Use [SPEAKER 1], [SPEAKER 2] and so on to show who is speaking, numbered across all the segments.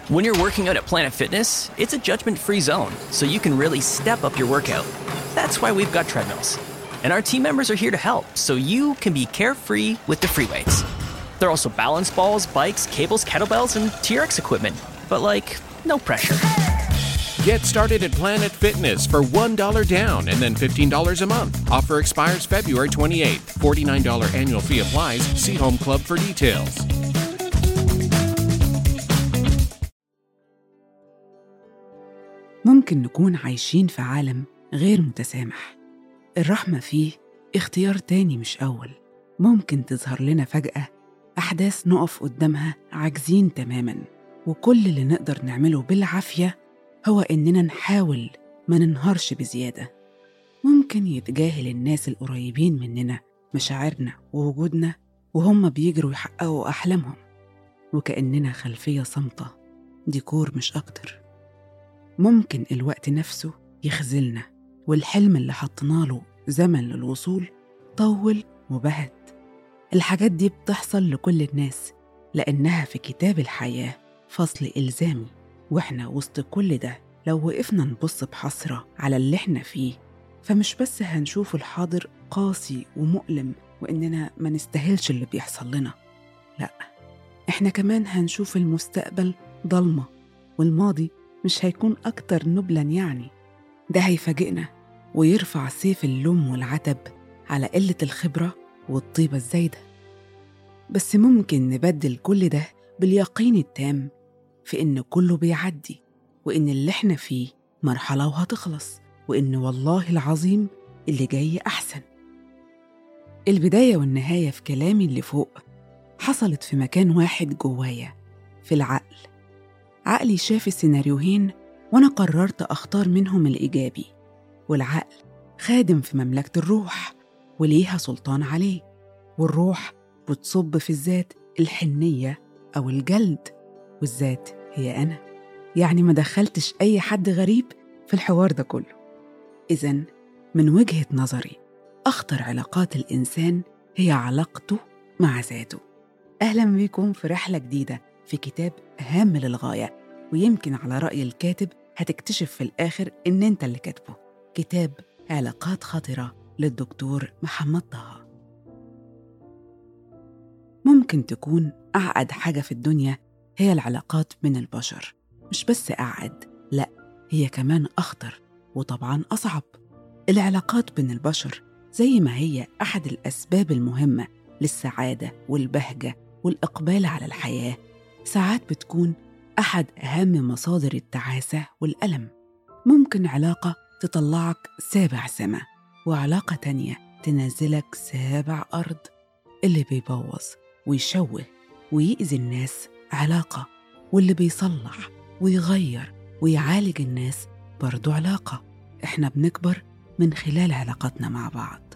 [SPEAKER 1] When you're working out at Planet Fitness, it's a judgment free zone, so you can really step up your workout. That's why we've got treadmills. And our team members are here to help, so you can be carefree with the free weights. There are also balance balls, bikes, cables, kettlebells, and TRX equipment. But, like, no pressure.
[SPEAKER 2] Get started at Planet Fitness for $1 down and then $15 a month. Offer expires February 28th. $49 annual fee applies. See Home Club for details.
[SPEAKER 3] ممكن نكون عايشين في عالم غير متسامح الرحمة فيه اختيار تاني مش أول ممكن تظهر لنا فجأة أحداث نقف قدامها عاجزين تماما وكل اللي نقدر نعمله بالعافية هو إننا نحاول ما ننهارش بزيادة ممكن يتجاهل الناس القريبين مننا مشاعرنا ووجودنا وهم بيجروا يحققوا أحلامهم وكأننا خلفية صامتة ديكور مش أكتر ممكن الوقت نفسه يخذلنا والحلم اللي حطينا له زمن للوصول طول وبهت الحاجات دي بتحصل لكل الناس لأنها في كتاب الحياة فصل إلزامي وإحنا وسط كل ده لو وقفنا نبص بحسرة على اللي إحنا فيه فمش بس هنشوف الحاضر قاسي ومؤلم وإننا ما نستاهلش اللي بيحصل لنا لأ إحنا كمان هنشوف المستقبل ضلمة والماضي مش هيكون أكتر نبلا يعني ده هيفاجئنا ويرفع سيف اللوم والعتب على قلة الخبرة والطيبة الزايدة بس ممكن نبدل كل ده باليقين التام في إن كله بيعدي وإن اللي إحنا فيه مرحلة وهتخلص وإن والله العظيم اللي جاي أحسن البداية والنهاية في كلامي اللي فوق حصلت في مكان واحد جوايا في العقل عقلي شاف السيناريوهين وأنا قررت أختار منهم الإيجابي والعقل خادم في مملكة الروح وليها سلطان عليه والروح بتصب في الذات الحنية أو الجلد والذات هي أنا يعني ما دخلتش أي حد غريب في الحوار ده كله إذا من وجهة نظري أخطر علاقات الإنسان هي علاقته مع ذاته أهلا بكم في رحلة جديدة في كتاب هام للغاية ويمكن على رأي الكاتب هتكتشف في الآخر إن أنت اللي كاتبه كتاب علاقات خطرة للدكتور محمد طه ممكن تكون أعقد حاجة في الدنيا هي العلاقات بين البشر مش بس أعقد لأ هي كمان أخطر وطبعا أصعب العلاقات بين البشر زي ما هي أحد الأسباب المهمة للسعادة والبهجة والإقبال على الحياة ساعات بتكون أحد أهم مصادر التعاسة والألم ممكن علاقة تطلعك سابع سما وعلاقة تانية تنزلك سابع أرض اللي بيبوظ ويشوه ويأذي الناس علاقة واللي بيصلح ويغير ويعالج الناس برضو علاقة إحنا بنكبر من خلال علاقاتنا مع بعض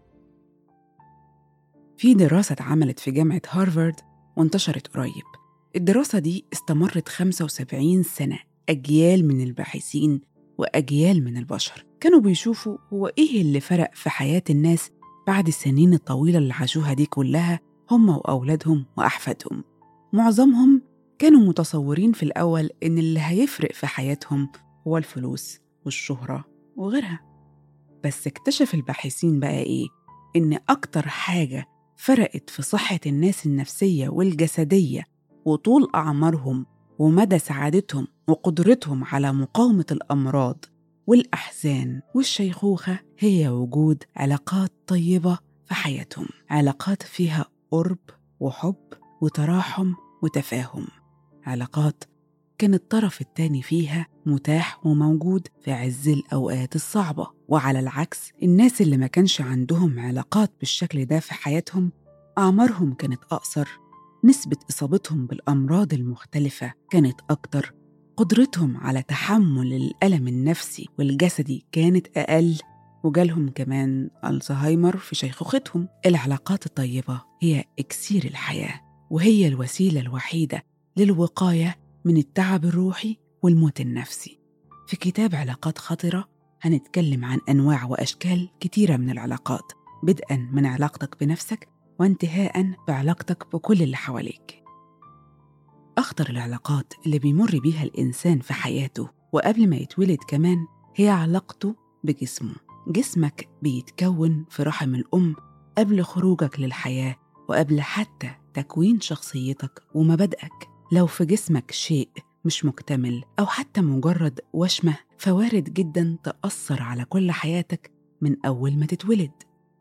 [SPEAKER 3] في دراسة اتعملت في جامعة هارفارد وانتشرت قريب الدراسة دي استمرت 75 سنة أجيال من الباحثين وأجيال من البشر كانوا بيشوفوا هو إيه اللي فرق في حياة الناس بعد السنين الطويلة اللي عاشوها دي كلها هم وأولادهم وأحفادهم معظمهم كانوا متصورين في الأول إن اللي هيفرق في حياتهم هو الفلوس والشهرة وغيرها بس اكتشف الباحثين بقى إيه إن أكتر حاجة فرقت في صحة الناس النفسية والجسدية وطول أعمارهم ومدى سعادتهم وقدرتهم على مقاومة الأمراض والأحزان والشيخوخة هي وجود علاقات طيبة في حياتهم علاقات فيها قرب وحب وتراحم وتفاهم علاقات كان الطرف التاني فيها متاح وموجود في عز الأوقات الصعبة وعلى العكس الناس اللي ما كانش عندهم علاقات بالشكل ده في حياتهم أعمارهم كانت أقصر نسبة إصابتهم بالأمراض المختلفة كانت أكتر قدرتهم على تحمل الألم النفسي والجسدي كانت أقل وجالهم كمان الزهايمر في شيخوختهم العلاقات الطيبة هي إكسير الحياة وهي الوسيلة الوحيدة للوقاية من التعب الروحي والموت النفسي في كتاب علاقات خطرة هنتكلم عن أنواع وأشكال كتيرة من العلاقات بدءا من علاقتك بنفسك وانتهاء بعلاقتك بكل اللي حواليك أخطر العلاقات اللي بيمر بيها الإنسان في حياته وقبل ما يتولد كمان هي علاقته بجسمه جسمك بيتكون في رحم الأم قبل خروجك للحياة وقبل حتى تكوين شخصيتك ومبادئك لو في جسمك شيء مش مكتمل أو حتى مجرد وشمة فوارد جدا تأثر على كل حياتك من أول ما تتولد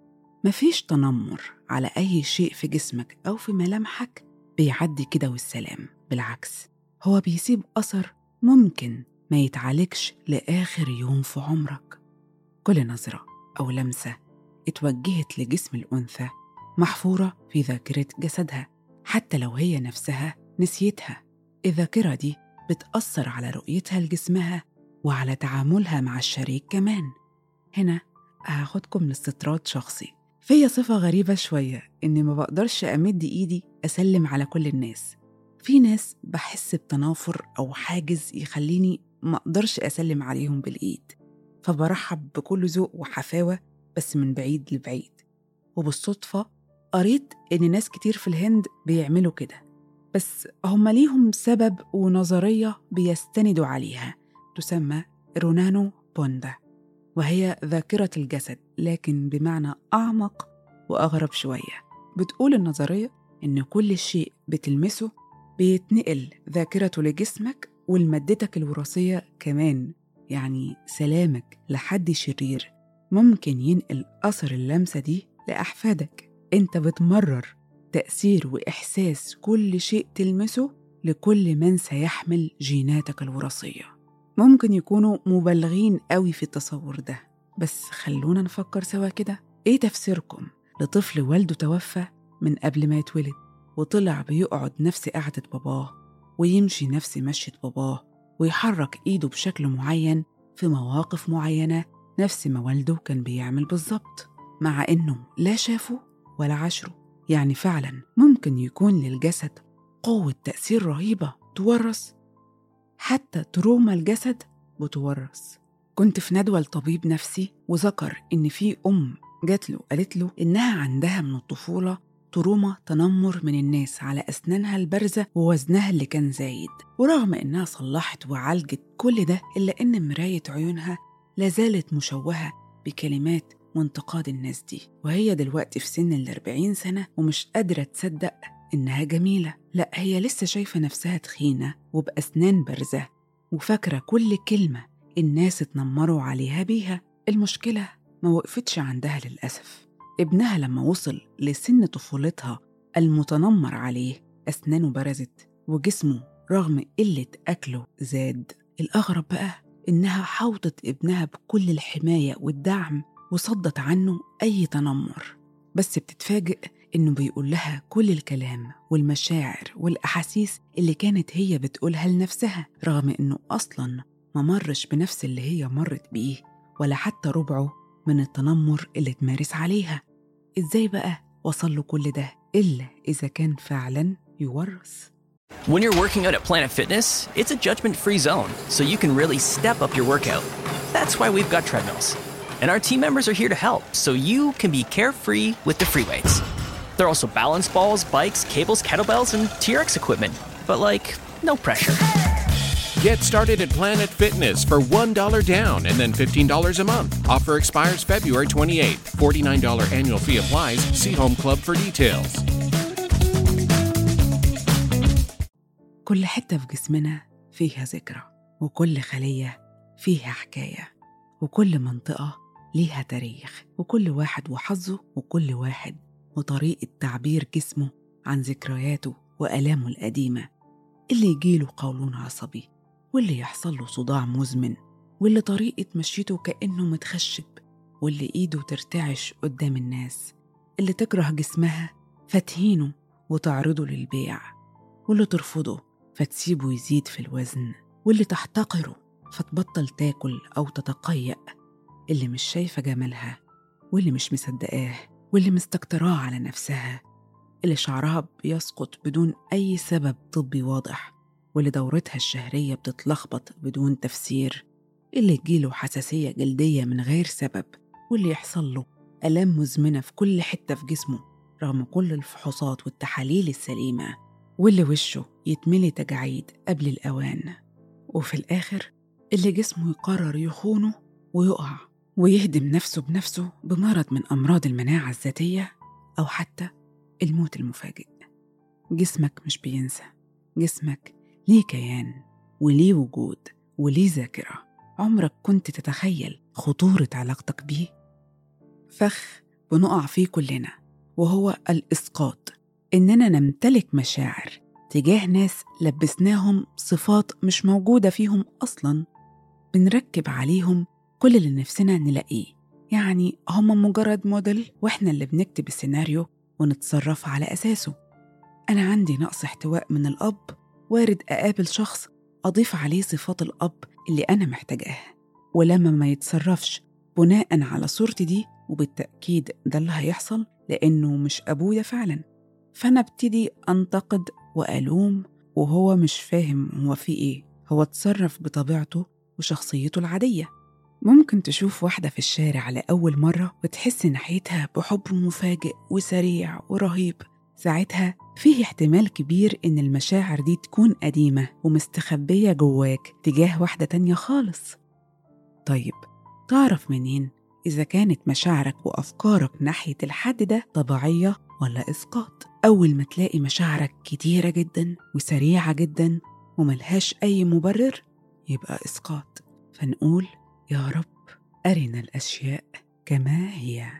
[SPEAKER 3] مفيش تنمر على أي شيء في جسمك أو في ملامحك بيعدي كده والسلام بالعكس هو بيسيب أثر ممكن ما يتعالجش لآخر يوم في عمرك كل نظرة أو لمسة اتوجهت لجسم الأنثى محفورة في ذاكرة جسدها حتى لو هي نفسها نسيتها الذاكرة دي بتأثر على رؤيتها لجسمها وعلى تعاملها مع الشريك كمان هنا هاخدكم لاستطراد شخصي فيا صفة غريبة شوية إني ما بقدرش أمد إيدي أسلم على كل الناس في ناس بحس بتنافر أو حاجز يخليني ما أقدرش أسلم عليهم بالإيد فبرحب بكل ذوق وحفاوة بس من بعيد لبعيد وبالصدفة قريت إن ناس كتير في الهند بيعملوا كده بس هم ليهم سبب ونظرية بيستندوا عليها تسمى رونانو بوندا وهي ذاكرة الجسد لكن بمعنى أعمق وأغرب شوية بتقول النظرية إن كل شيء بتلمسه بيتنقل ذاكرته لجسمك ولمادتك الوراثية كمان يعني سلامك لحد شرير ممكن ينقل أثر اللمسة دي لأحفادك أنت بتمرر تأثير وإحساس كل شيء تلمسه لكل من سيحمل جيناتك الوراثية ممكن يكونوا مبالغين قوي في التصور ده بس خلونا نفكر سوا كده إيه تفسيركم لطفل والده توفى من قبل ما يتولد وطلع بيقعد نفس قعدة باباه ويمشي نفس مشية باباه ويحرك إيده بشكل معين في مواقف معينة نفس ما والده كان بيعمل بالظبط مع إنه لا شافه ولا عشره يعني فعلا ممكن يكون للجسد قوة تأثير رهيبة تورث حتى تروما الجسد بتورث كنت في ندوة لطبيب نفسي وذكر إن في أم جات له قالت له إنها عندها من الطفولة تروما تنمر من الناس على أسنانها البارزة ووزنها اللي كان زايد ورغم إنها صلحت وعالجت كل ده إلا إن مراية عيونها لازالت مشوهة بكلمات وانتقاد الناس دي وهي دلوقتي في سن الأربعين سنة ومش قادرة تصدق إنها جميلة لا هي لسه شايفة نفسها تخينة وبأسنان بارزة وفاكرة كل كلمة الناس اتنمروا عليها بيها المشكلة ما وقفتش عندها للأسف ابنها لما وصل لسن طفولتها المتنمر عليه أسنانه برزت وجسمه رغم قلة أكله زاد الأغرب بقى إنها حوطت ابنها بكل الحماية والدعم وصدت عنه أي تنمر بس بتتفاجئ إنه بيقول لها كل الكلام والمشاعر والأحاسيس اللي كانت هي بتقولها لنفسها رغم إنه أصلاً ما مرش بنفس اللي هي مرت بيه ولا حتى ربعه من التنمر اللي اتمارس عليها إزاي بقى وصل له كل ده إلا إذا كان فعلاً يورث
[SPEAKER 1] When you're working out at Planet Fitness, it's a judgment free zone, so you can really step up your workout. That's why we've got treadmills. And our team members are here to help, so you can be carefree with the free weights. There are also balance balls, bikes, cables, kettlebells, and TRX equipment. But, like, no pressure.
[SPEAKER 2] Get started at Planet Fitness for $1 down and then $15 a month. Offer expires February 28th. $49 annual fee applies. See Home Club for details.
[SPEAKER 3] كل حتة في جسمنا فيها ذكرى وكل خلية فيها حكاية وكل منطقة ليها تاريخ وكل واحد وحظه وكل واحد وطريقة تعبير جسمه عن ذكرياته وآلامه القديمة اللي يجيله قولون عصبي واللي يحصل له صداع مزمن واللي طريقة مشيته كأنه متخشب واللي إيده ترتعش قدام الناس اللي تكره جسمها فتهينه وتعرضه للبيع واللي ترفضه فتسيبه يزيد في الوزن واللي تحتقره فتبطل تاكل أو تتقيأ اللي مش شايفة جمالها واللي مش مصدقاه واللي مستكتراه على نفسها اللي شعرها بيسقط بدون أي سبب طبي واضح واللي دورتها الشهرية بتتلخبط بدون تفسير اللي تجيله حساسية جلدية من غير سبب واللي يحصل له آلام مزمنة في كل حتة في جسمه رغم كل الفحوصات والتحاليل السليمة واللي وشه يتملي تجاعيد قبل الأوان وفي الآخر اللي جسمه يقرر يخونه ويقع ويهدم نفسه بنفسه بمرض من أمراض المناعة الذاتية أو حتى الموت المفاجئ جسمك مش بينسى جسمك ليه كيان وليه وجود وليه ذاكرة عمرك كنت تتخيل خطورة علاقتك بيه؟ فخ بنقع فيه كلنا وهو الإسقاط إننا نمتلك مشاعر تجاه ناس لبسناهم صفات مش موجودة فيهم أصلاً بنركب عليهم كل اللي نفسنا نلاقيه يعني هم مجرد موديل وإحنا اللي بنكتب السيناريو ونتصرف على أساسه أنا عندي نقص احتواء من الأب وارد أقابل شخص أضيف عليه صفات الأب اللي أنا محتاجاها ولما ما يتصرفش بناء على صورتي دي وبالتأكيد ده اللي هيحصل لأنه مش أبويا فعلا فأنا ابتدي أنتقد وألوم وهو مش فاهم هو في إيه هو اتصرف بطبيعته وشخصيته العادية ممكن تشوف واحدة في الشارع لأول مرة وتحس ناحيتها بحب مفاجئ وسريع ورهيب ساعتها فيه احتمال كبير إن المشاعر دي تكون قديمة ومستخبية جواك تجاه واحدة تانية خالص طيب تعرف منين إذا كانت مشاعرك وأفكارك ناحية الحد ده طبيعية ولا إسقاط أول ما تلاقي مشاعرك كتيرة جدا وسريعة جدا وملهاش أي مبرر يبقى إسقاط فنقول يا رب أرنا الأشياء كما هي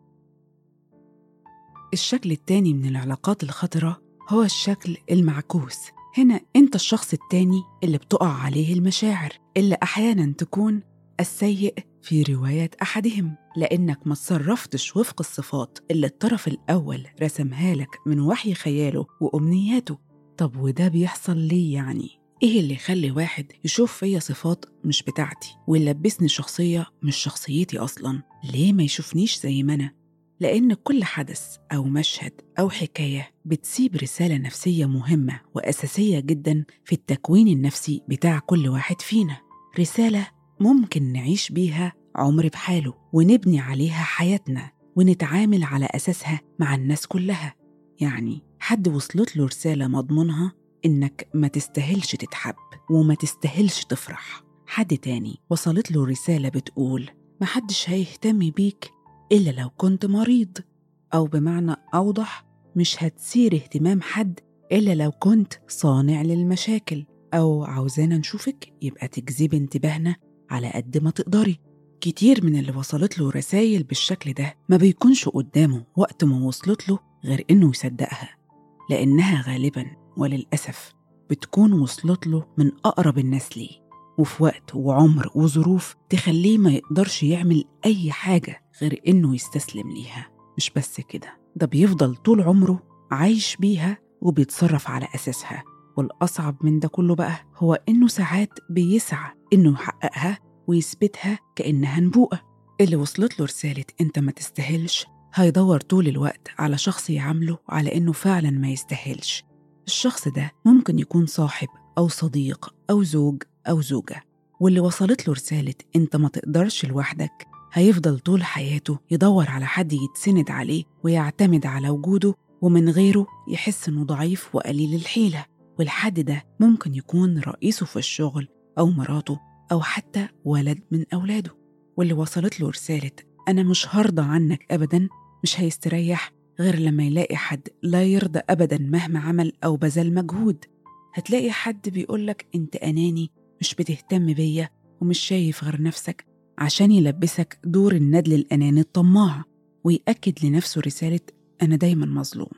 [SPEAKER 3] الشكل التاني من العلاقات الخطرة هو الشكل المعكوس هنا أنت الشخص التاني اللي بتقع عليه المشاعر اللي أحيانا تكون السيء في رواية أحدهم لأنك ما تصرفتش وفق الصفات اللي الطرف الأول رسمها لك من وحي خياله وأمنياته طب وده بيحصل ليه يعني؟ إيه اللي يخلي واحد يشوف فيا صفات مش بتاعتي ويلبسني شخصية مش شخصيتي أصلا؟ ليه ما يشوفنيش زي ما أنا؟ لأن كل حدث أو مشهد أو حكاية بتسيب رسالة نفسية مهمة وأساسية جدا في التكوين النفسي بتاع كل واحد فينا رسالة ممكن نعيش بيها عمر بحاله ونبني عليها حياتنا ونتعامل على أساسها مع الناس كلها يعني حد وصلت له رسالة مضمونها إنك ما تستاهلش تتحب وما تستاهلش تفرح حد تاني وصلت له رسالة بتقول محدش هيهتم بيك إلا لو كنت مريض أو بمعنى أوضح مش هتثير اهتمام حد إلا لو كنت صانع للمشاكل أو عاوزانا نشوفك يبقى تجذبي انتباهنا على قد ما تقدري كتير من اللي وصلت له رسايل بالشكل ده ما بيكونش قدامه وقت ما وصلت له غير إنه يصدقها لأنها غالبا وللأسف بتكون وصلت له من أقرب الناس ليه وفي وقت وعمر وظروف تخليه ما يقدرش يعمل أي حاجة غير إنه يستسلم ليها مش بس كده ده بيفضل طول عمره عايش بيها وبيتصرف على أساسها والأصعب من ده كله بقى هو إنه ساعات بيسعى إنه يحققها ويثبتها كأنها نبوءة اللي وصلت له رسالة أنت ما تستاهلش هيدور طول الوقت على شخص يعامله على إنه فعلا ما يستاهلش الشخص ده ممكن يكون صاحب أو صديق أو زوج أو زوجة واللي وصلت له رسالة أنت ما تقدرش لوحدك هيفضل طول حياته يدور على حد يتسند عليه ويعتمد على وجوده ومن غيره يحس إنه ضعيف وقليل الحيلة والحد ده ممكن يكون رئيسه في الشغل أو مراته أو حتى ولد من أولاده واللي وصلت له رسالة أنا مش هرضى عنك أبدا مش هيستريح غير لما يلاقي حد لا يرضى أبدا مهما عمل أو بذل مجهود هتلاقي حد بيقولك أنت أناني مش بتهتم بيا ومش شايف غير نفسك عشان يلبسك دور الندل الأناني الطماع ويأكد لنفسه رسالة أنا دايما مظلوم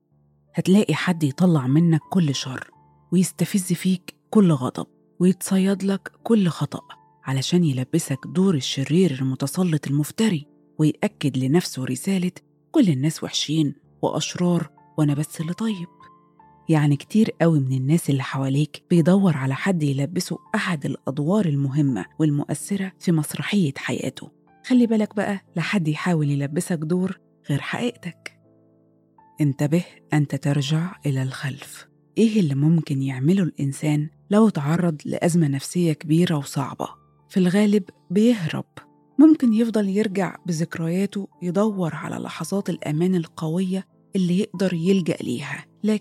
[SPEAKER 3] هتلاقي حد يطلع منك كل شر ويستفز فيك كل غضب ويتصيد لك كل خطأ علشان يلبسك دور الشرير المتسلط المفتري ويأكد لنفسه رسالة كل الناس وحشين وأشرار وأنا بس اللي طيب يعني كتير قوي من الناس اللي حواليك بيدور على حد يلبسه أحد الأدوار المهمة والمؤثرة في مسرحية حياته خلي بالك بقى لحد يحاول يلبسك دور غير حقيقتك انتبه أنت ترجع إلى الخلف إيه اللي ممكن يعمله الإنسان لو تعرض لأزمة نفسية كبيرة وصعبة في الغالب بيهرب ممكن يفضل يرجع بذكرياته يدور على لحظات الأمان القوية اللي يقدر يلجأ ليها لكن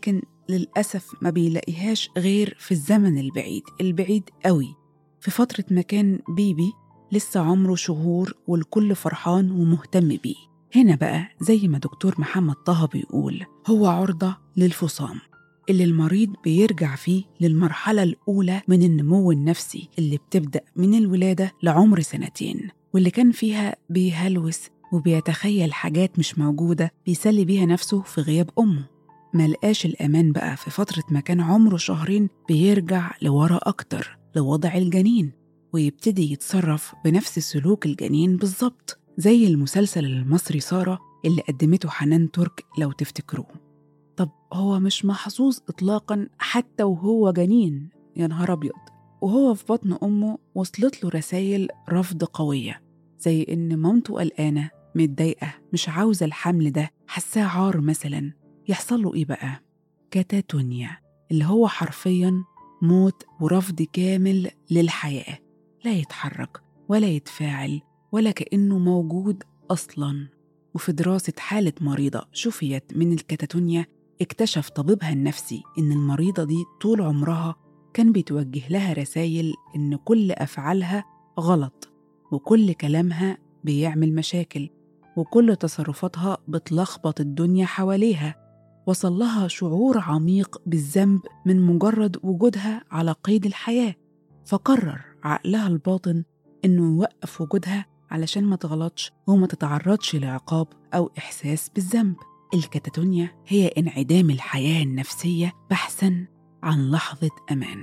[SPEAKER 3] للأسف ما بيلاقيهاش غير في الزمن البعيد البعيد قوي في فترة ما كان بيبي لسه عمره شهور والكل فرحان ومهتم بيه هنا بقى زي ما دكتور محمد طه بيقول هو عرضة للفصام اللي المريض بيرجع فيه للمرحلة الأولى من النمو النفسي اللي بتبدأ من الولادة لعمر سنتين واللي كان فيها بيهلوس وبيتخيل حاجات مش موجودة بيسلي بيها نفسه في غياب أمه ملقاش الأمان بقى في فترة ما كان عمره شهرين بيرجع لورا أكتر لوضع الجنين ويبتدي يتصرف بنفس سلوك الجنين بالظبط زي المسلسل المصري سارة اللي قدمته حنان ترك لو تفتكروه طب هو مش محظوظ إطلاقا حتى وهو جنين يا نهار أبيض وهو في بطن أمه وصلت له رسايل رفض قوية زي إن مامته قلقانة متضايقة مش عاوزة الحمل ده حساه عار مثلا يحصل له إيه بقى؟ كاتاتونيا اللي هو حرفيا موت ورفض كامل للحياة لا يتحرك ولا يتفاعل ولا كأنه موجود أصلا وفي دراسة حالة مريضة شفيت من الكاتاتونيا اكتشف طبيبها النفسي إن المريضة دي طول عمرها كان بيتوجه لها رسايل إن كل أفعالها غلط وكل كلامها بيعمل مشاكل وكل تصرفاتها بتلخبط الدنيا حواليها وصل لها شعور عميق بالذنب من مجرد وجودها على قيد الحياة فقرر عقلها الباطن إنه يوقف وجودها علشان ما تغلطش وما تتعرضش لعقاب أو إحساس بالذنب الكاتاتونيا هي انعدام الحياة النفسية بحثا عن لحظة أمان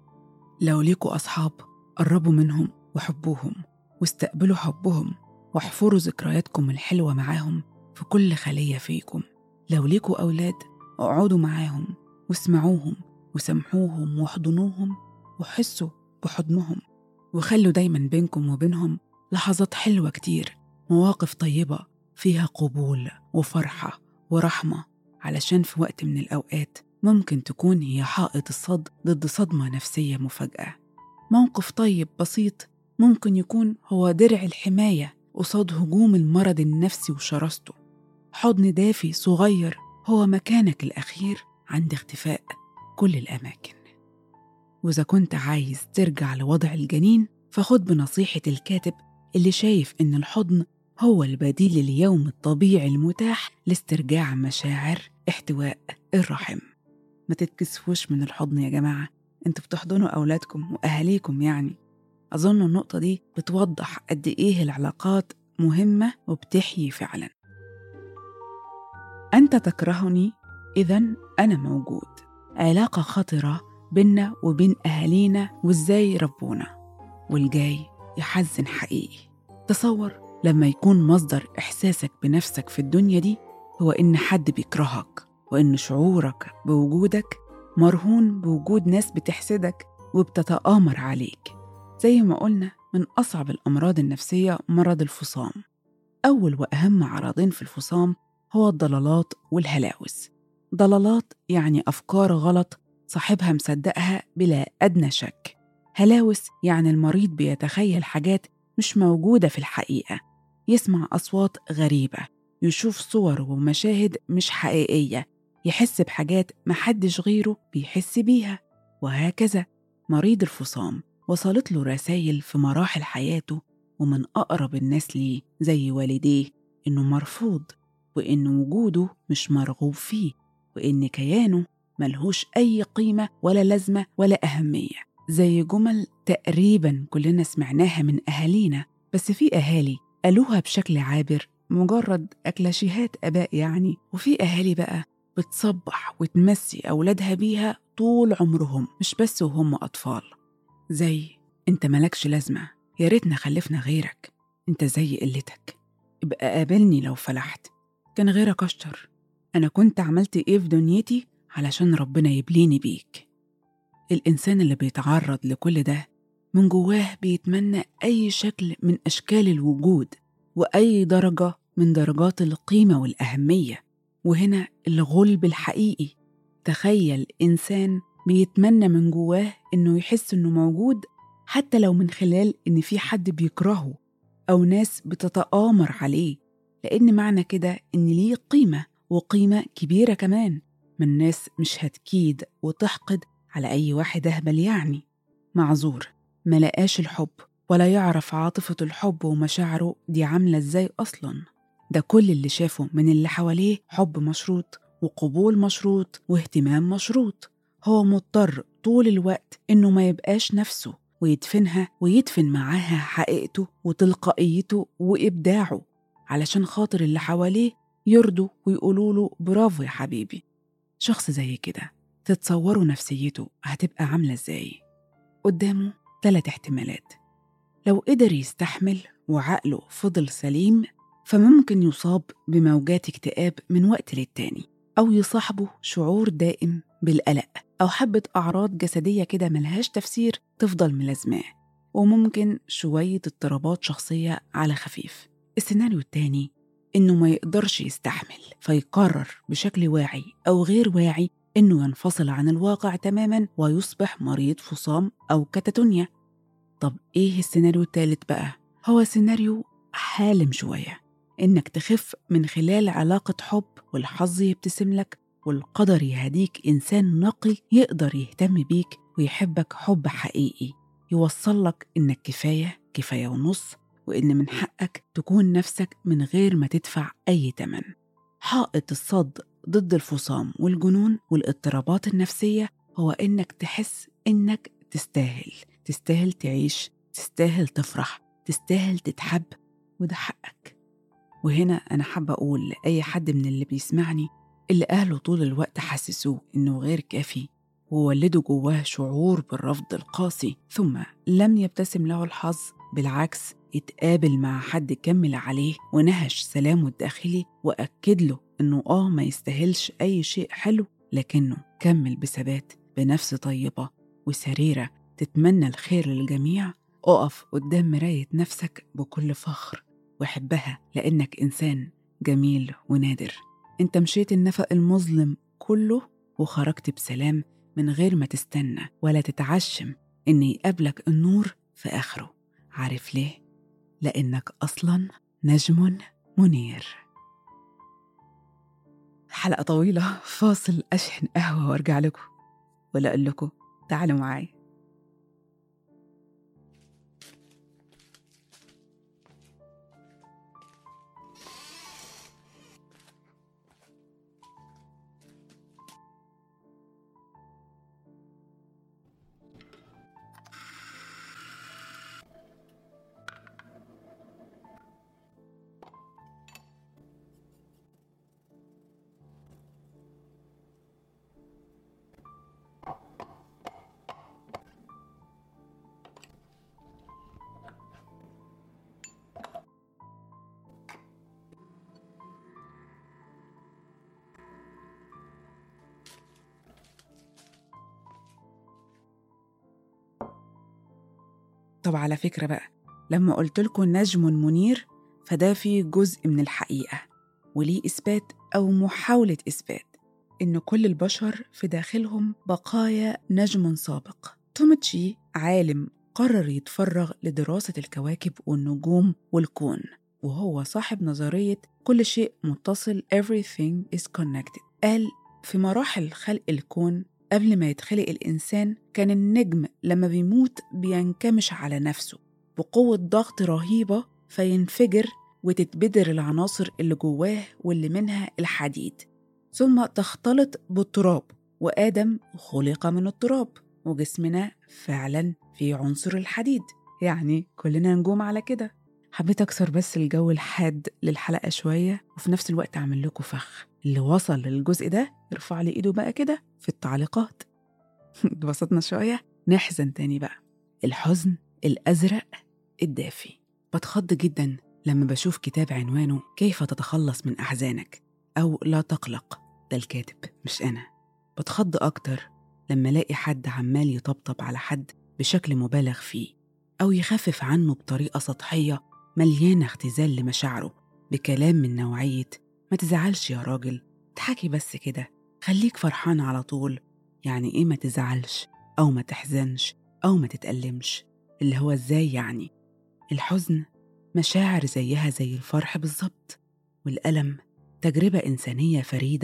[SPEAKER 3] لو ليكوا أصحاب قربوا منهم وحبوهم واستقبلوا حبهم واحفروا ذكرياتكم الحلوة معاهم في كل خلية فيكم لو ليكوا أولاد اقعدوا معاهم واسمعوهم وسامحوهم واحضنوهم وحسوا بحضنهم وخلوا دايما بينكم وبينهم لحظات حلوة كتير مواقف طيبة فيها قبول وفرحة ورحمة علشان في وقت من الأوقات ممكن تكون هي حائط الصد ضد صدمة نفسية مفاجأة موقف طيب بسيط ممكن يكون هو درع الحماية قصاد هجوم المرض النفسي وشراسته حضن دافي صغير هو مكانك الأخير عند اختفاء كل الأماكن وإذا كنت عايز ترجع لوضع الجنين فخد بنصيحة الكاتب اللي شايف إن الحضن هو البديل اليوم الطبيعي المتاح لاسترجاع مشاعر احتواء الرحم ما تتكسفوش من الحضن يا جماعة انتوا بتحضنوا أولادكم وأهاليكم يعني أظن النقطة دي بتوضح قد إيه العلاقات مهمة وبتحيي فعلا أنت تكرهني إذا أنا موجود علاقة خطرة بينا وبين أهالينا وإزاي ربونا والجاي يحزن حقيقي تصور لما يكون مصدر إحساسك بنفسك في الدنيا دي هو إن حد بيكرهك وإن شعورك بوجودك مرهون بوجود ناس بتحسدك وبتتآمر عليك زي ما قلنا من أصعب الأمراض النفسية مرض الفصام أول وأهم عرضين في الفصام هو الضلالات والهلاوس ضلالات يعني أفكار غلط صاحبها مصدقها بلا أدنى شك هلاوس يعني المريض بيتخيل حاجات مش موجودة في الحقيقة يسمع أصوات غريبة يشوف صور ومشاهد مش حقيقية يحس بحاجات محدش غيره بيحس بيها وهكذا مريض الفصام وصلت له رسائل في مراحل حياته ومن أقرب الناس ليه زي والديه إنه مرفوض وإن وجوده مش مرغوب فيه وإن كيانه ملهوش أي قيمة ولا لازمة ولا أهمية زي جمل تقريبا كلنا سمعناها من أهالينا بس في أهالي قالوها بشكل عابر مجرد أكلاشيهات آباء يعني وفي أهالي بقى بتصبح وتمسي أولادها بيها طول عمرهم مش بس وهم أطفال زي أنت ملكش لازمة يا ريتنا خلفنا غيرك أنت زي قلتك ابقى قابلني لو فلحت كان غيرك أشطر أنا كنت عملت إيه في دنيتي علشان ربنا يبليني بيك الإنسان اللي بيتعرض لكل ده من جواه بيتمنى أي شكل من أشكال الوجود وأي درجة من درجات القيمة والأهمية وهنا الغلب الحقيقي تخيل إنسان بيتمنى من جواه إنه يحس إنه موجود حتى لو من خلال إن في حد بيكرهه أو ناس بتتآمر عليه لأن معنى كده إن ليه قيمة وقيمة كبيرة كمان ما الناس مش هتكيد وتحقد على أي واحد أهبل يعني معذور ما لقاش الحب ولا يعرف عاطفة الحب ومشاعره دي عاملة إزاي أصلا ده كل اللي شافه من اللي حواليه حب مشروط وقبول مشروط واهتمام مشروط هو مضطر طول الوقت إنه ما يبقاش نفسه ويدفنها ويدفن معاها حقيقته وتلقائيته وإبداعه علشان خاطر اللي حواليه يرضوا ويقولوا له برافو يا حبيبي شخص زي كده تتصوروا نفسيته هتبقى عاملة ازاي قدامه ثلاث احتمالات لو قدر يستحمل وعقله فضل سليم فممكن يصاب بموجات اكتئاب من وقت للتاني أو يصاحبه شعور دائم بالقلق أو حبة أعراض جسدية كده ملهاش تفسير تفضل ملازماه وممكن شوية اضطرابات شخصية على خفيف السيناريو التاني إنه ما يقدرش يستحمل فيقرر بشكل واعي أو غير واعي إنه ينفصل عن الواقع تماما ويصبح مريض فصام أو كاتاتونيا طب إيه السيناريو التالت بقى؟ هو سيناريو حالم شوية إنك تخف من خلال علاقة حب والحظ يبتسم لك والقدر يهديك إنسان نقي يقدر يهتم بيك ويحبك حب حقيقي يوصل لك إنك كفاية كفاية ونص وإن من حقك تكون نفسك من غير ما تدفع أي تمن حائط الصد ضد الفصام والجنون والاضطرابات النفسية هو إنك تحس إنك تستاهل تستاهل تعيش تستاهل تفرح تستاهل تتحب وده حقك وهنا أنا حابة أقول لأي حد من اللي بيسمعني اللي أهله طول الوقت حسسوه إنه غير كافي وولدوا جواه شعور بالرفض القاسي ثم لم يبتسم له الحظ بالعكس اتقابل مع حد كمل عليه ونهش سلامه الداخلي وأكد له إنه آه ما يستاهلش أي شيء حلو لكنه كمل بثبات بنفس طيبة وسريرة تتمنى الخير للجميع اقف قدام مراية نفسك بكل فخر وحبها لأنك إنسان جميل ونادر انت مشيت النفق المظلم كله وخرجت بسلام من غير ما تستنى ولا تتعشم إن يقابلك النور في آخره عارف ليه؟ لأنك أصلا نجم منير حلقة طويلة فاصل أشحن قهوة وأرجع لكم ولا أقول لكم تعالوا معاي طب على فكرة بقى لما قلت لكم نجم منير فده فيه جزء من الحقيقة وليه إثبات أو محاولة إثبات إن كل البشر في داخلهم بقايا نجم سابق تومتشي عالم قرر يتفرغ لدراسة الكواكب والنجوم والكون وهو صاحب نظرية كل شيء متصل everything is connected قال في مراحل خلق الكون قبل ما يتخلق الإنسان كان النجم لما بيموت بينكمش على نفسه بقوة ضغط رهيبة فينفجر وتتبدر العناصر اللي جواه واللي منها الحديد ثم تختلط بالتراب وآدم خلق من التراب وجسمنا فعلا في عنصر الحديد يعني كلنا نجوم على كده حبيت أكسر بس الجو الحاد للحلقة شوية وفي نفس الوقت أعمل لكم فخ اللي وصل للجزء ده يرفع لي إيده بقى كده في التعليقات اتبسطنا شوية نحزن تاني بقى الحزن الأزرق الدافي بتخض جدا لما بشوف كتاب عنوانه كيف تتخلص من أحزانك أو لا تقلق ده الكاتب مش أنا بتخض أكتر لما ألاقي حد عمال يطبطب على حد بشكل مبالغ فيه أو يخفف عنه بطريقة سطحية مليانة اختزال لمشاعره بكلام من نوعية ما تزعلش يا راجل تحكي بس كده خليك فرحان على طول يعني إيه ما تزعلش أو ما تحزنش أو ما تتألمش اللي هو إزاي يعني الحزن مشاعر زيها زي الفرح بالظبط والألم تجربة إنسانية فريدة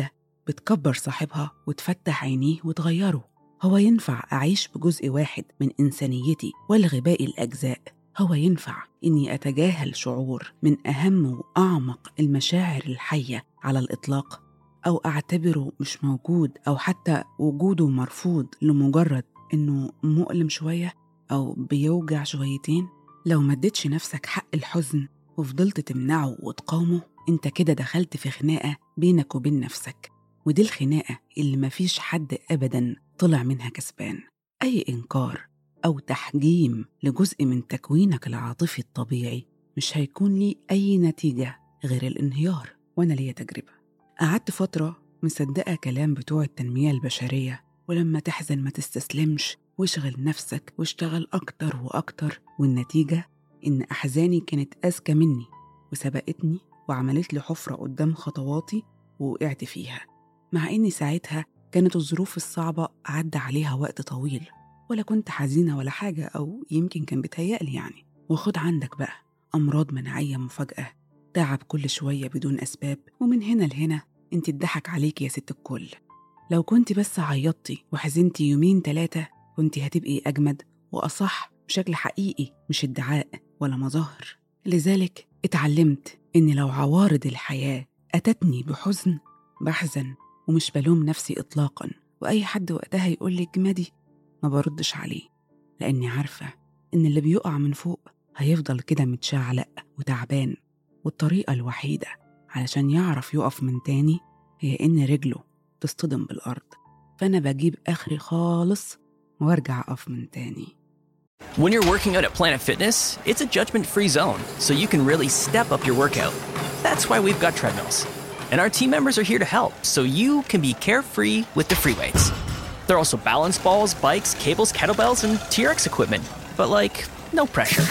[SPEAKER 3] بتكبر صاحبها وتفتح عينيه وتغيره هو ينفع أعيش بجزء واحد من إنسانيتي والغي باقي الأجزاء هو ينفع إني أتجاهل شعور من أهم وأعمق المشاعر الحية على الإطلاق أو أعتبره مش موجود أو حتى وجوده مرفوض لمجرد إنه مؤلم شوية أو بيوجع شويتين لو ما اديتش نفسك حق الحزن وفضلت تمنعه وتقاومه انت كده دخلت في خناقة بينك وبين نفسك ودي الخناقة اللي مفيش حد أبدا طلع منها كسبان أي إنكار أو تحجيم لجزء من تكوينك العاطفي الطبيعي مش هيكون ليه أي نتيجة غير الانهيار وأنا ليا تجربة قعدت فترة مصدقة كلام بتوع التنمية البشرية ولما تحزن ما تستسلمش واشغل نفسك واشتغل أكتر وأكتر والنتيجة إن أحزاني كانت أذكى مني وسبقتني وعملت لي حفرة قدام خطواتي ووقعت فيها مع إني ساعتها كانت الظروف الصعبة عدى عليها وقت طويل ولا كنت حزينة ولا حاجة أو يمكن كان بيتهيألي يعني وخد عندك بقى أمراض مناعية مفاجأة تعب كل شوية بدون أسباب ومن هنا لهنا انت اتضحك عليك يا ست الكل لو كنت بس عيطتي وحزنتي يومين تلاتة كنت هتبقي أجمد وأصح بشكل حقيقي مش ادعاء ولا مظاهر لذلك اتعلمت إن لو عوارض الحياة أتتني بحزن بحزن ومش بلوم نفسي إطلاقا وأي حد وقتها يقول لي جمادي ما بردش عليه لأني عارفة إن اللي بيقع من فوق هيفضل كده متشعلق وتعبان والطريقة الوحيدة علشان يعرف يقف من تاني هي إن رجله تصطدم بالأرض فأنا بجيب آخري خالص وارجع أقف من تاني
[SPEAKER 1] When you're working out at Planet Fitness, it's a judgment free zone, so you can really step up your workout. That's why we've got treadmills. And our team members are here to help, so you can be carefree with the free weights. There are also balance balls, bikes, cables, kettlebells, and TRX equipment. But, like, no pressure.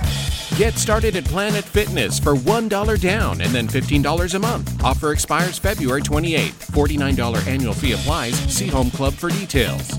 [SPEAKER 2] Get started at Planet Fitness for $1 down and then $15 a month. Offer expires February 28th. $49 annual fee applies. See Home Club for details.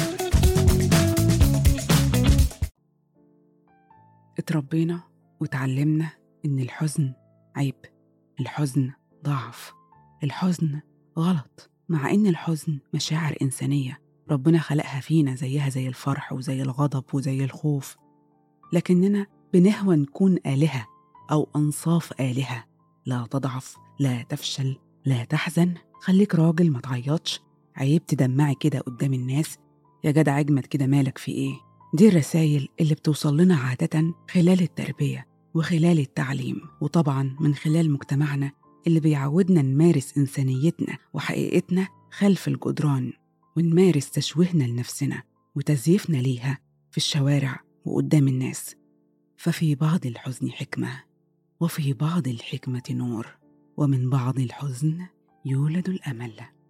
[SPEAKER 3] اتربينا وتعلمنا إن الحزن عيب الحزن ضعف الحزن غلط مع إن الحزن مشاعر إنسانية ربنا خلقها فينا زيها زي الفرح وزي الغضب وزي الخوف لكننا بنهوى نكون آلهة أو أنصاف آلهة لا تضعف لا تفشل لا تحزن خليك راجل ما تعيطش عيب تدمعي كده قدام الناس يا جدع اجمد كده مالك في ايه دي الرسائل اللي بتوصل لنا عادة خلال التربية وخلال التعليم وطبعا من خلال مجتمعنا اللي بيعودنا نمارس إنسانيتنا وحقيقتنا خلف الجدران ونمارس تشويهنا لنفسنا وتزييفنا ليها في الشوارع وقدام الناس ففي بعض الحزن حكمة وفي بعض الحكمة نور ومن بعض الحزن يولد الأمل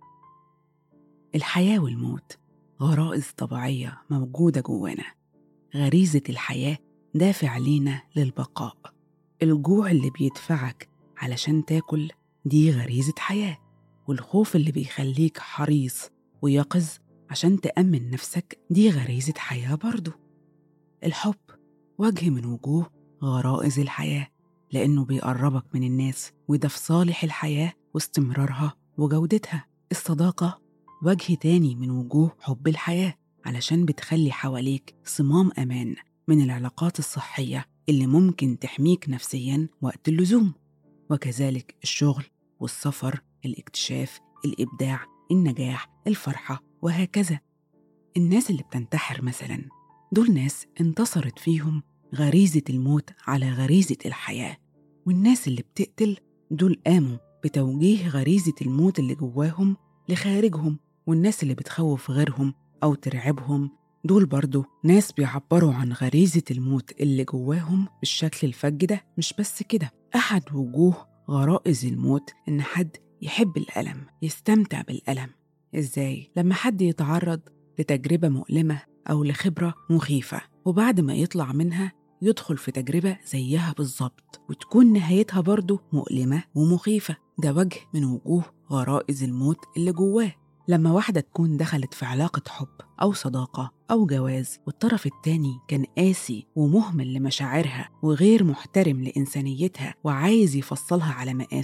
[SPEAKER 3] الحياة والموت غرائز طبيعية موجودة جوانا غريزة الحياة دافع لينا للبقاء الجوع اللي بيدفعك علشان تاكل دي غريزة حياة والخوف اللي بيخليك حريص ويقظ عشان تأمن نفسك دي غريزة حياة برضو الحب وجه من وجوه غرائز الحياة لأنه بيقربك من الناس وده في صالح الحياة واستمرارها وجودتها الصداقة وجه تاني من وجوه حب الحياة علشان بتخلي حواليك صمام أمان من العلاقات الصحية اللي ممكن تحميك نفسيا وقت اللزوم وكذلك الشغل والسفر الاكتشاف الإبداع النجاح الفرحة وهكذا الناس اللي بتنتحر مثلا دول ناس انتصرت فيهم غريزة الموت على غريزة الحياة والناس اللي بتقتل دول قاموا بتوجيه غريزة الموت اللي جواهم لخارجهم والناس اللي بتخوف غيرهم أو ترعبهم دول برضو ناس بيعبروا عن غريزة الموت اللي جواهم بالشكل الفج ده مش بس كده أحد وجوه غرائز الموت إن حد يحب الألم يستمتع بالألم إزاي؟ لما حد يتعرض لتجربة مؤلمة أو لخبرة مخيفة وبعد ما يطلع منها يدخل في تجربة زيها بالظبط وتكون نهايتها برضه مؤلمة ومخيفة ده وجه من وجوه غرائز الموت اللي جواه لما واحدة تكون دخلت في علاقة حب أو صداقة أو جواز والطرف التاني كان قاسي ومهمل لمشاعرها وغير محترم لإنسانيتها وعايز يفصلها على مقاسه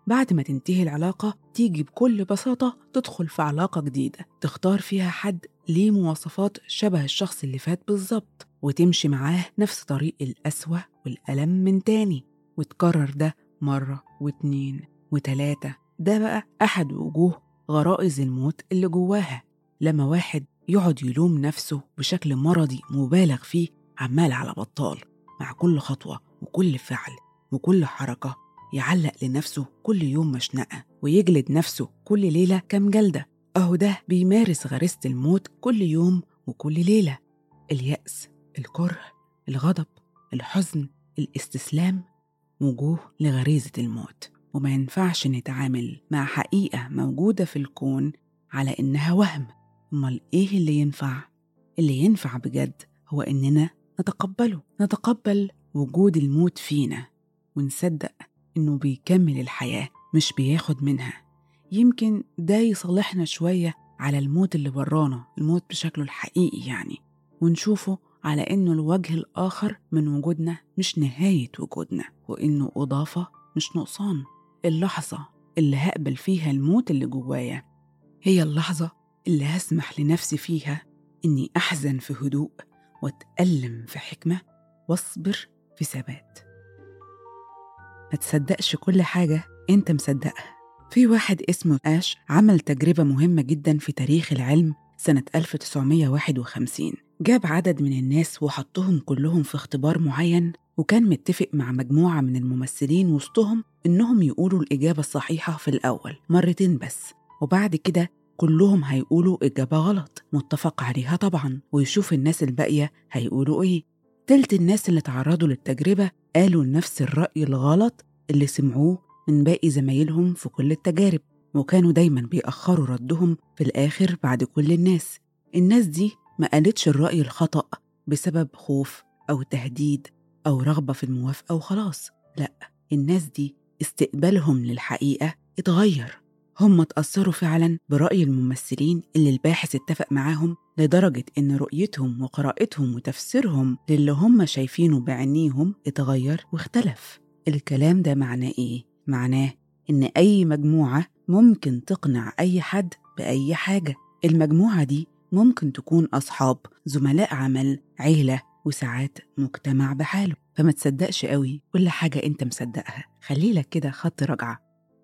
[SPEAKER 3] بعد ما تنتهي العلاقة تيجي بكل بساطة تدخل في علاقة جديدة تختار فيها حد ليه مواصفات شبه الشخص اللي فات بالظبط وتمشي معاه نفس طريق القسوة والألم من تاني وتكرر ده مرة واتنين وتلاتة ده بقى أحد وجوه غرائز الموت اللي جواها لما واحد يقعد يلوم نفسه بشكل مرضي مبالغ فيه عمال على بطال مع كل خطوة وكل فعل وكل حركة يعلق لنفسه كل يوم مشنقة ويجلد نفسه كل ليلة كام جلدة أهو ده بيمارس غريزة الموت كل يوم وكل ليلة اليأس الكره الغضب الحزن الاستسلام وجوه لغريزة الموت وما ينفعش نتعامل مع حقيقة موجودة في الكون على إنها وهم أمال إيه اللي ينفع؟ اللي ينفع بجد هو إننا نتقبله نتقبل وجود الموت فينا ونصدق إنه بيكمل الحياة مش بياخد منها يمكن ده يصالحنا شوية على الموت اللي برانا الموت بشكله الحقيقي يعني ونشوفه على إنه الوجه الآخر من وجودنا مش نهاية وجودنا وإنه إضافة مش نقصان اللحظة اللي هقبل فيها الموت اللي جوايا هي اللحظة اللي هسمح لنفسي فيها إني أحزن في هدوء وأتألم في حكمة واصبر في ثبات ما تصدقش كل حاجة أنت مصدقها في واحد اسمه آش عمل تجربة مهمة جدا في تاريخ العلم سنة 1951 جاب عدد من الناس وحطهم كلهم في اختبار معين وكان متفق مع مجموعة من الممثلين وسطهم إنهم يقولوا الإجابة الصحيحة في الأول مرتين بس وبعد كده كلهم هيقولوا إجابة غلط متفق عليها طبعا ويشوف الناس الباقية هيقولوا إيه تلت الناس اللي تعرضوا للتجربة قالوا نفس الرأي الغلط اللي سمعوه من باقي زمايلهم في كل التجارب وكانوا دايما بيأخروا ردهم في الآخر بعد كل الناس الناس دي ما قالتش الرأي الخطأ بسبب خوف أو تهديد أو رغبة في الموافقة وخلاص لأ الناس دي استقبالهم للحقيقة اتغير هم اتأثروا فعلا برأي الممثلين اللي الباحث اتفق معاهم لدرجة إن رؤيتهم وقراءتهم وتفسيرهم للي هم شايفينه بعينيهم اتغير واختلف الكلام ده معناه إيه؟ معناه إن أي مجموعة ممكن تقنع أي حد بأي حاجة المجموعة دي ممكن تكون أصحاب زملاء عمل عيلة وساعات مجتمع بحاله فما تصدقش قوي كل حاجة أنت مصدقها خليلك كده خط رجعة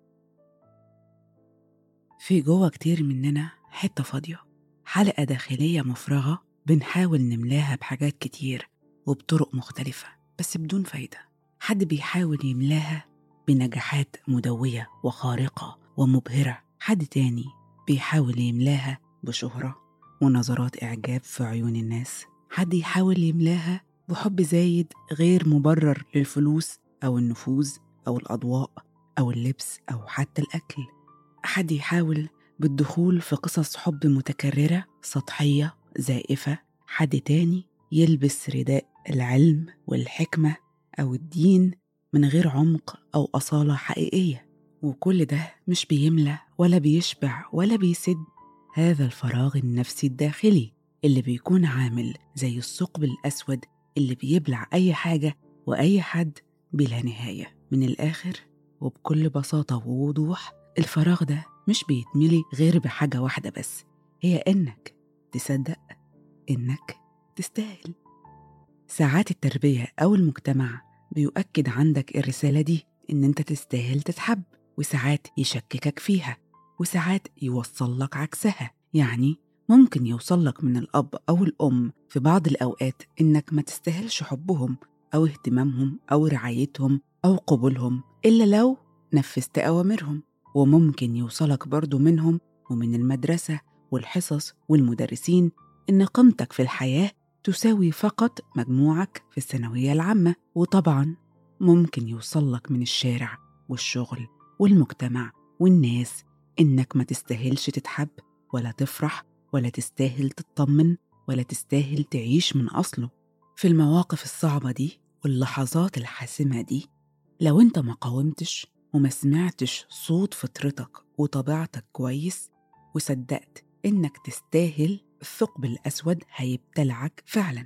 [SPEAKER 3] في جوه كتير مننا حتة فاضية حلقة داخلية مفرغة بنحاول نملاها بحاجات كتير وبطرق مختلفة بس بدون فايدة حد بيحاول يملاها بنجاحات مدوية وخارقة ومبهرة حد تاني بيحاول يملاها بشهرة ونظرات إعجاب في عيون الناس حد يحاول يملاها بحب زايد غير مبرر للفلوس أو النفوذ أو الأضواء أو اللبس أو حتى الأكل حد يحاول بالدخول في قصص حب متكررة سطحية زائفة حد تاني يلبس رداء العلم والحكمة أو الدين من غير عمق أو أصالة حقيقية وكل ده مش بيملى ولا بيشبع ولا بيسد هذا الفراغ النفسي الداخلي اللي بيكون عامل زي الثقب الأسود اللي بيبلع أي حاجة وأي حد بلا نهاية من الآخر وبكل بساطة ووضوح الفراغ ده مش بيتملي غير بحاجة واحدة بس هي إنك تصدق إنك تستاهل ساعات التربية أو المجتمع بيؤكد عندك الرسالة دي إن أنت تستاهل تتحب وساعات يشككك فيها وساعات يوصل لك عكسها يعني ممكن يوصل لك من الأب أو الأم في بعض الأوقات إنك ما تستاهلش حبهم أو اهتمامهم أو رعايتهم أو قبولهم إلا لو نفذت أوامرهم وممكن يوصلك برضو منهم ومن المدرسة والحصص والمدرسين إن قيمتك في الحياة تساوي فقط مجموعك في الثانوية العامة وطبعا ممكن يوصلك من الشارع والشغل والمجتمع والناس إنك ما تستاهلش تتحب ولا تفرح ولا تستاهل تطمن ولا تستاهل تعيش من أصله في المواقف الصعبة دي واللحظات الحاسمة دي لو أنت ما قاومتش وما سمعتش صوت فطرتك وطبيعتك كويس وصدقت إنك تستاهل الثقب الأسود هيبتلعك فعلا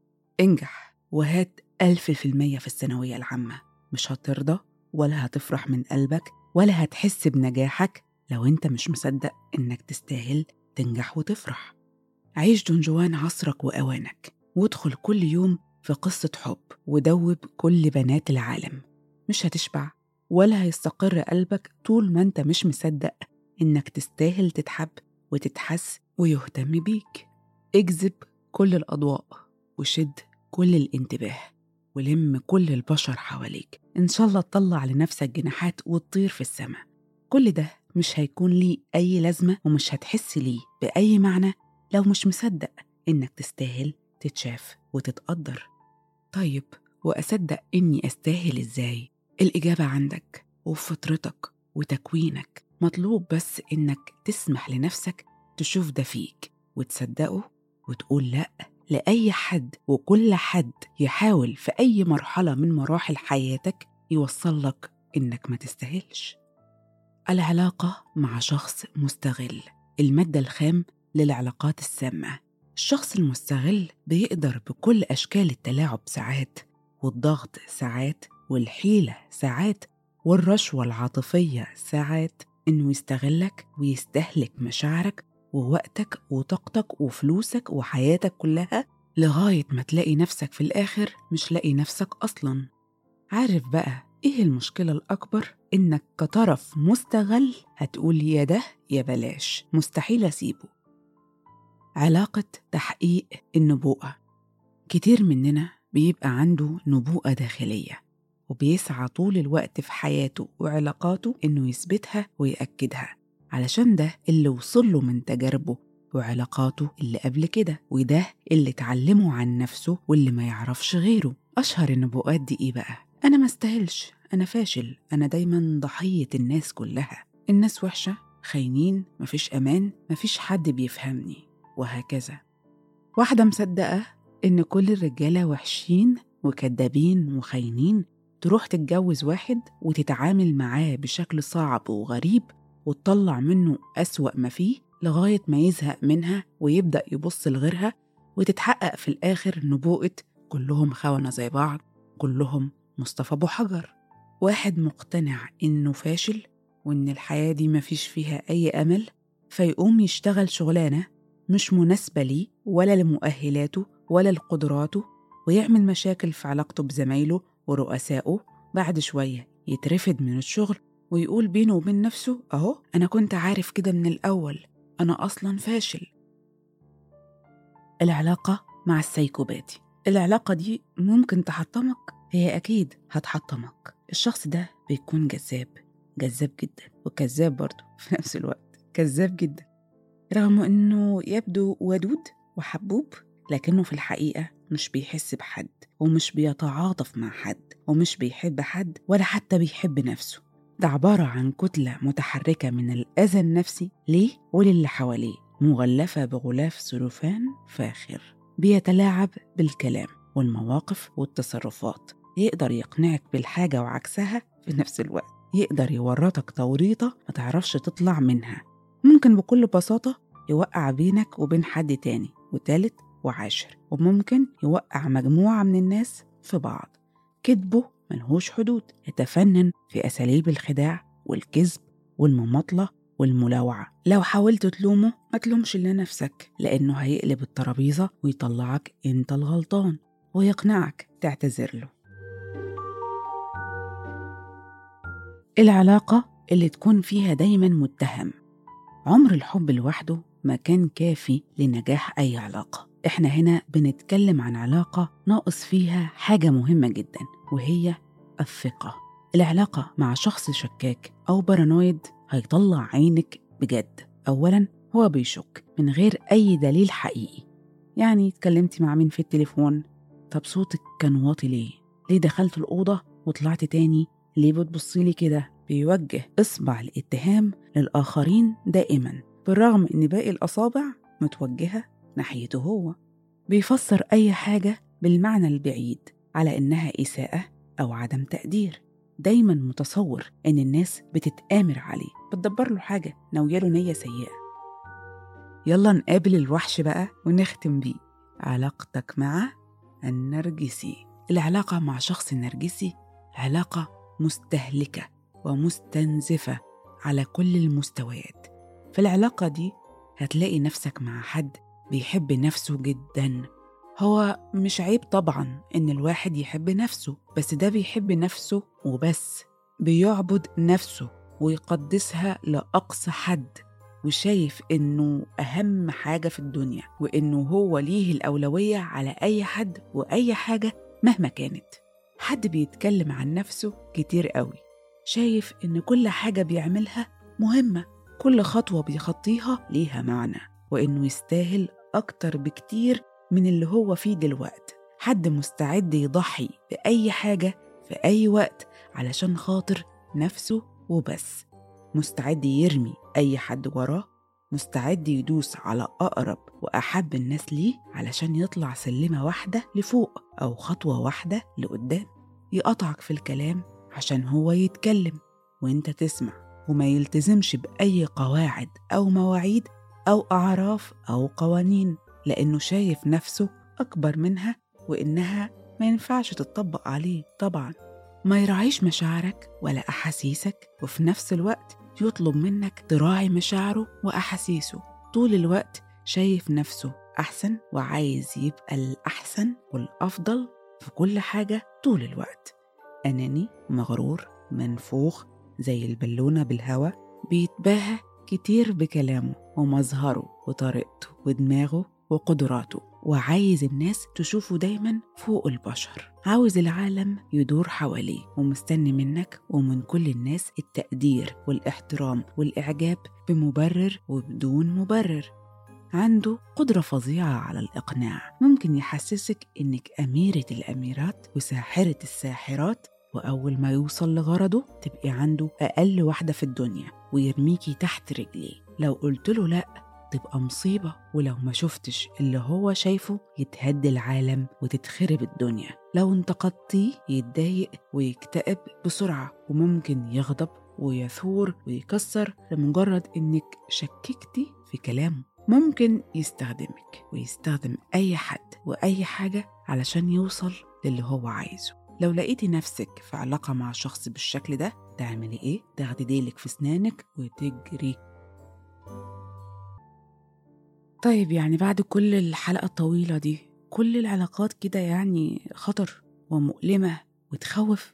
[SPEAKER 3] انجح وهات ألف في المية في الثانوية العامة مش هترضى ولا هتفرح من قلبك ولا هتحس بنجاحك لو انت مش مصدق انك تستاهل تنجح وتفرح عيش دون جوان عصرك وأوانك وادخل كل يوم في قصة حب ودوب كل بنات العالم مش هتشبع ولا هيستقر قلبك طول ما انت مش مصدق انك تستاهل تتحب وتتحس ويهتم بيك اجذب كل الأضواء وشد كل الانتباه ولم كل البشر حواليك إن شاء الله تطلع لنفسك جناحات وتطير في السماء كل ده مش هيكون ليه أي لازمة ومش هتحس ليه بأي معنى لو مش مصدق إنك تستاهل تتشاف وتتقدر طيب وأصدق إني أستاهل إزاي؟ الإجابة عندك وفي فطرتك وتكوينك مطلوب بس إنك تسمح لنفسك تشوف ده فيك وتصدقه وتقول لأ لأي حد وكل حد يحاول في أي مرحلة من مراحل حياتك يوصل لك إنك ما تستاهلش العلاقة مع شخص مستغل المادة الخام للعلاقات السامة الشخص المستغل بيقدر بكل أشكال التلاعب ساعات والضغط ساعات والحيلة ساعات والرشوة العاطفية ساعات إنه يستغلك ويستهلك مشاعرك ووقتك وطاقتك وفلوسك وحياتك كلها لغاية ما تلاقي نفسك في الآخر مش لاقي نفسك أصلا عارف بقى إيه المشكلة الأكبر؟ إنك كطرف مستغل هتقول يا ده يا بلاش مستحيل أسيبه علاقة تحقيق النبوءة كتير مننا بيبقى عنده نبوءة داخلية وبيسعى طول الوقت في حياته وعلاقاته إنه يثبتها ويأكدها علشان ده اللي وصله من تجاربه وعلاقاته اللي قبل كده وده اللي اتعلمه عن نفسه واللي ما يعرفش غيره أشهر النبوءات دي إيه بقى؟ أنا ما استاهلش أنا فاشل أنا دايما ضحية الناس كلها الناس وحشة خاينين مفيش أمان مفيش حد بيفهمني وهكذا واحدة مصدقة إن كل الرجالة وحشين وكدابين وخاينين تروح تتجوز واحد وتتعامل معاه بشكل صعب وغريب وتطلع منه أسوأ ما فيه لغاية ما يزهق منها ويبدأ يبص لغيرها وتتحقق في الآخر نبوءة كلهم خونة زي بعض كلهم مصطفى أبو حجر واحد مقتنع إنه فاشل وإن الحياة دي مفيش فيها أي أمل فيقوم يشتغل شغلانة مش مناسبة ليه ولا لمؤهلاته ولا لقدراته ويعمل مشاكل في علاقته بزمايله ورؤسائه بعد شوية يترفد من الشغل ويقول بينه وبين نفسه أهو أنا كنت عارف كده من الأول أنا أصلا فاشل العلاقة مع السايكوباتي العلاقة دي ممكن تحطمك هي أكيد هتحطمك الشخص ده بيكون جذاب جذاب جدا وكذاب برضه في نفس الوقت كذاب جدا رغم إنه يبدو ودود وحبوب لكنه في الحقيقة مش بيحس بحد ومش بيتعاطف مع حد ومش بيحب حد ولا حتى بيحب نفسه ده عبارة عن كتلة متحركة من الأذى النفسي ليه وللي حواليه مغلفة بغلاف سلوفان فاخر بيتلاعب بالكلام والمواقف والتصرفات يقدر يقنعك بالحاجة وعكسها في نفس الوقت يقدر يورطك توريطة ما تعرفش تطلع منها ممكن بكل بساطة يوقع بينك وبين حد تاني وتالت وعاشر وممكن يوقع مجموعة من الناس في بعض كذبه ملهوش حدود يتفنن في أساليب الخداع والكذب والمماطلة والملاوعة لو حاولت تلومه ما تلومش إلا نفسك لأنه هيقلب الترابيزة ويطلعك أنت الغلطان ويقنعك تعتذر له العلاقة اللي تكون فيها دايما متهم عمر الحب لوحده ما كان كافي لنجاح أي علاقة احنا هنا بنتكلم عن علاقة ناقص فيها حاجة مهمة جدا وهي الثقة العلاقة مع شخص شكاك أو بارانويد هيطلع عينك بجد أولا هو بيشك من غير أي دليل حقيقي يعني اتكلمتي مع مين في التليفون طب صوتك كان واطي ليه ليه دخلت الأوضة وطلعت تاني ليه بتبصيلي كده بيوجه إصبع الاتهام للآخرين دائما بالرغم إن باقي الأصابع متوجهة ناحيته هو بيفسر أي حاجة بالمعنى البعيد على إنها إساءة أو عدم تقدير دايما متصور إن الناس بتتآمر عليه بتدبر له حاجة ناوية له نية سيئة يلا نقابل الوحش بقى ونختم بيه علاقتك مع النرجسي العلاقة مع شخص نرجسي علاقة مستهلكة ومستنزفة على كل المستويات في العلاقة دي هتلاقي نفسك مع حد بيحب نفسه جدا هو مش عيب طبعا إن الواحد يحب نفسه بس ده بيحب نفسه وبس بيعبد نفسه ويقدسها لأقصى حد وشايف إنه أهم حاجة في الدنيا وإنه هو ليه الأولوية على أي حد وأي حاجة مهما كانت حد بيتكلم عن نفسه كتير قوي شايف إن كل حاجة بيعملها مهمة كل خطوة بيخطيها ليها معنى وإنه يستاهل أكتر بكتير من اللي هو فيه دلوقت حد مستعد يضحي بأي حاجة في أي وقت علشان خاطر نفسه وبس مستعد يرمي أي حد وراه مستعد يدوس على أقرب وأحب الناس ليه علشان يطلع سلمة واحدة لفوق أو خطوة واحدة لقدام يقطعك في الكلام عشان هو يتكلم وانت تسمع وما يلتزمش بأي قواعد أو مواعيد أو أعراف أو قوانين لأنه شايف نفسه أكبر منها وإنها ما ينفعش تطبق عليه طبعا ما يراعيش مشاعرك ولا أحاسيسك وفي نفس الوقت يطلب منك تراعي مشاعره وأحاسيسه طول الوقت شايف نفسه أحسن وعايز يبقى الأحسن والأفضل في كل حاجة طول الوقت أناني مغرور منفوخ زي البالونة بالهوا بيتباهى كتير بكلامه ومظهره وطريقته ودماغه وقدراته وعايز الناس تشوفه دايما فوق البشر عاوز العالم يدور حواليه ومستني منك ومن كل الناس التقدير والاحترام والإعجاب بمبرر وبدون مبرر عنده قدرة فظيعة على الإقناع ممكن يحسسك إنك أميرة الأميرات وساحرة الساحرات وأول ما يوصل لغرضه تبقي عنده أقل واحدة في الدنيا ويرميكي تحت رجليه لو قلت له لأ تبقى مصيبة ولو ما شفتش اللي هو شايفه يتهد العالم وتتخرب الدنيا لو انتقدتيه يتضايق ويكتئب بسرعة وممكن يغضب ويثور ويكسر لمجرد إنك شككتي في كلامه ممكن يستخدمك ويستخدم أي حد وأي حاجة علشان يوصل للي هو عايزه لو لقيتي نفسك في علاقة مع شخص بالشكل ده تعملي إيه؟ تاخدي ديلك في سنانك وتجري طيب يعني بعد كل الحلقة الطويلة دي كل العلاقات كده يعني خطر ومؤلمة وتخوف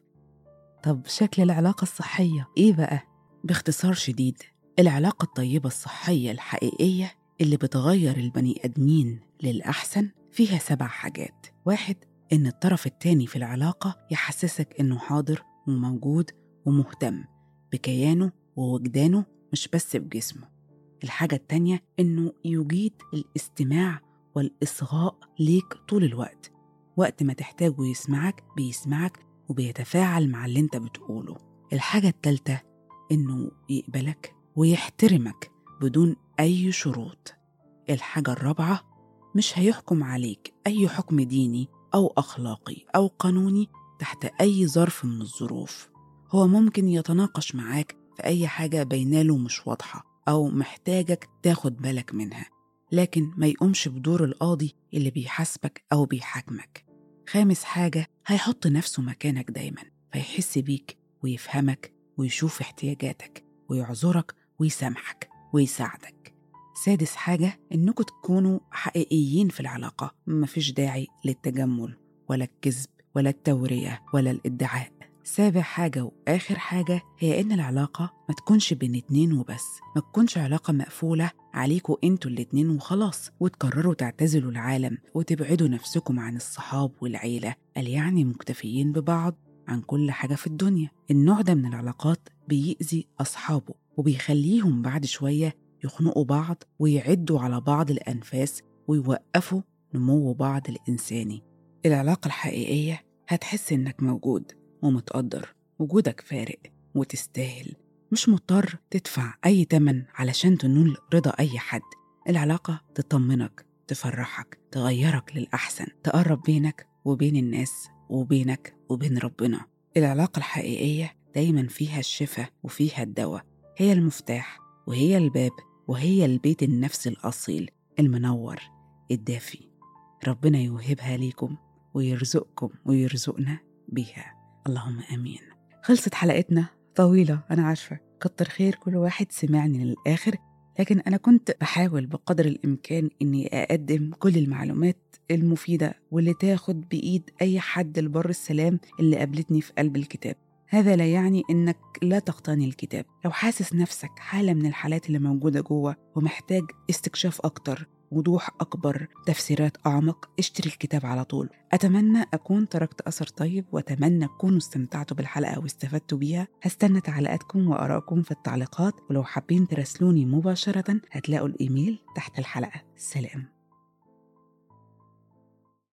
[SPEAKER 3] طب شكل العلاقة الصحية إيه بقى؟ باختصار شديد العلاقة الطيبة الصحية الحقيقية اللي بتغير البني آدمين للأحسن فيها سبع حاجات واحد إن الطرف التاني في العلاقة يحسسك إنه حاضر وموجود ومهتم بكيانه ووجدانه مش بس بجسمه الحاجة التانية إنه يجيد الاستماع والإصغاء ليك طول الوقت وقت ما تحتاجه يسمعك بيسمعك وبيتفاعل مع اللي انت بتقوله الحاجة التالتة إنه يقبلك ويحترمك بدون أي شروط الحاجة الرابعة مش هيحكم عليك أي حكم ديني أو أخلاقي أو قانوني تحت أي ظرف من الظروف هو ممكن يتناقش معاك في أي حاجة بيناله مش واضحة أو محتاجك تاخد بالك منها لكن ما يقومش بدور القاضي اللي بيحاسبك أو بيحاكمك خامس حاجة هيحط نفسه مكانك دايما فيحس بيك ويفهمك ويشوف احتياجاتك ويعذرك ويسامحك ويساعدك سادس حاجة إنكم تكونوا حقيقيين في العلاقة مفيش داعي للتجمل ولا الكذب ولا التورية ولا الادعاء سابع حاجة وآخر حاجة هي إن العلاقة ما تكونش بين اتنين وبس ما تكونش علاقة مقفولة عليكوا انتوا الاتنين وخلاص وتقرروا تعتزلوا العالم وتبعدوا نفسكم عن الصحاب والعيلة قال يعني مكتفيين ببعض عن كل حاجة في الدنيا النوع ده من العلاقات بيأذي أصحابه وبيخليهم بعد شوية يخنقوا بعض ويعدوا على بعض الأنفاس ويوقفوا نمو بعض الإنساني العلاقة الحقيقية هتحس إنك موجود ومتقدر وجودك فارق وتستاهل مش مضطر تدفع أي تمن علشان تنول رضا أي حد العلاقة تطمنك تفرحك تغيرك للأحسن تقرب بينك وبين الناس وبينك وبين ربنا العلاقة الحقيقية دايما فيها الشفاء وفيها الدواء هي المفتاح وهي الباب وهي البيت النفسي الأصيل المنور الدافي ربنا يوهبها ليكم ويرزقكم ويرزقنا بيها اللهم امين خلصت حلقتنا طويلة أنا عارفة كتر خير كل واحد سمعني للآخر لكن أنا كنت بحاول بقدر الإمكان إني أقدم كل المعلومات المفيدة واللي تاخد بإيد أي حد لبر السلام اللي قابلتني في قلب الكتاب هذا لا يعني إنك لا تقتني الكتاب لو حاسس نفسك حالة من الحالات اللي موجودة جوه ومحتاج استكشاف أكتر وضوح أكبر تفسيرات أعمق اشتري الكتاب على طول أتمنى أكون تركت أثر طيب وأتمنى تكونوا استمتعتوا بالحلقة واستفدتوا بيها هستنى تعليقاتكم وآرائكم في التعليقات ولو حابين تراسلوني مباشرة هتلاقوا الإيميل تحت الحلقة سلام